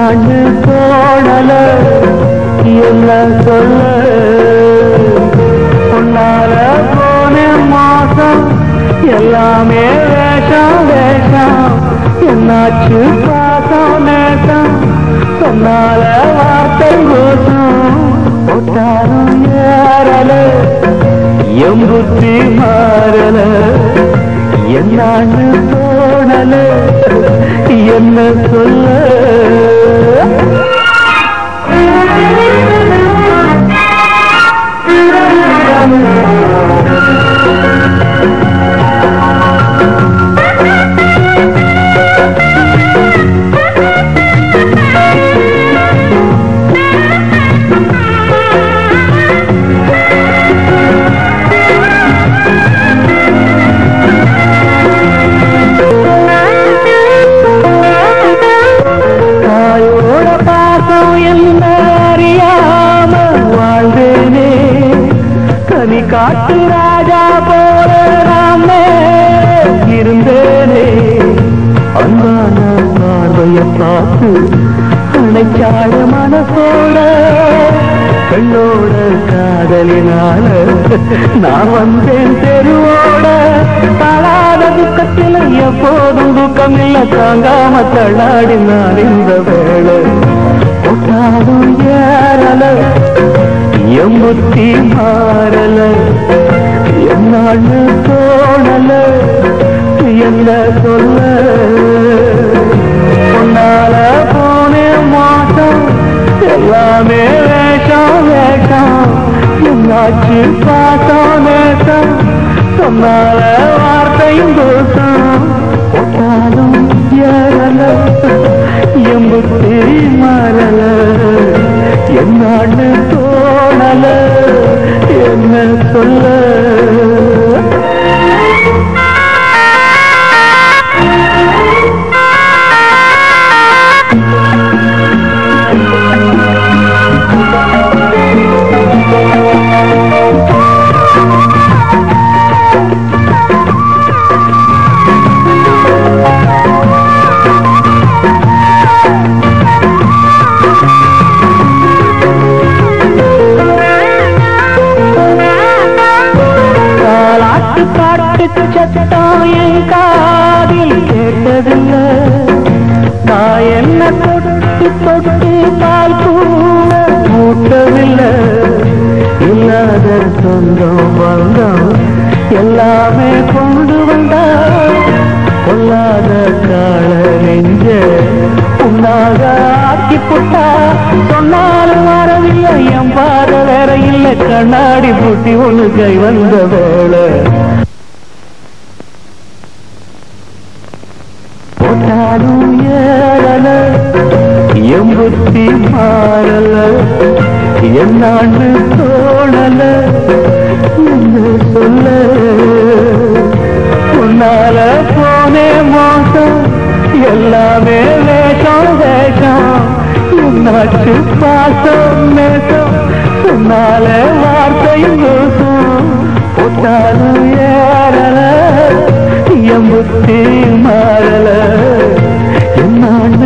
என்னான்னு தோணல என்ன சொல்ல உன்னால போன மாசம் எல்லாமே வேஷம் வேஷம் என்னாச்சு பாசம் நேசம் சொன்னால வார்த்தை கோசம் ஒட்டாரம் ஏறல எம்புத்தி மாறல என்னான்னு தோணல என்ன சொல்ல தாயோட பாசம் என்ன அறியாம வாழ்ந்தேனே கனி காட்டு ராஜா போல நாமே இருந்தேனே அன்பான பார்வைய பார்த்து அணைச்சாட மனசோட பெண்ணோட காதலினால நான் வந்தேன் தெருவோட தளாத துக்கத்தில் எப்போதும் துக்கம் இல்ல தாங்காம தள்ளாடி நான் இந்த வேளை ஒட்டாதும் ஏறல எம்புத்தி மாறல என்னான்னு தோணல என்ன சொல்ல உன்னால போனே மாசம் எல்லாமே வேஷம் வேஷம் என்னாச்சு பாசம் நேசம் சொன்னால வார்த்தையும் தோசம் ஒட்டாலும் ஏறல எம்புத்தி மாறல என்னான்னு தோணல என்ன சொல்ல காலாட்டு காட்டு சத்தம் என் காதில் கேட்டதில்ல நான் என்ன தொட்டு தொட்டு பால் கூட ஊட்டவில்லை இல்லாத சொந்தம் பந்தம் எல்லாமே கொண்டு வந்தா பொல்லாத கால நெஞ்ச உன்னாக ஆக்கி புட்டா சொன்னாலும் வரவில்லை என் பாத வேற இல்லை கண்ணாடி பூட்டி ஒண்ணு கை வந்த வேளை போட்டாலும் ஏறல எம்புத்தி மாறல என்னான்னு தோணல என்ன சொல்ல உன்னால போனே மோசம் எல்லாமே வேஷம் வேஷம் என்னாச்சு பாசம் நேசம் சொன்னால வார்த்தையும் தோசம் போட்டாலும் ஏறல எம்புத்தி மாறல என்னான்னு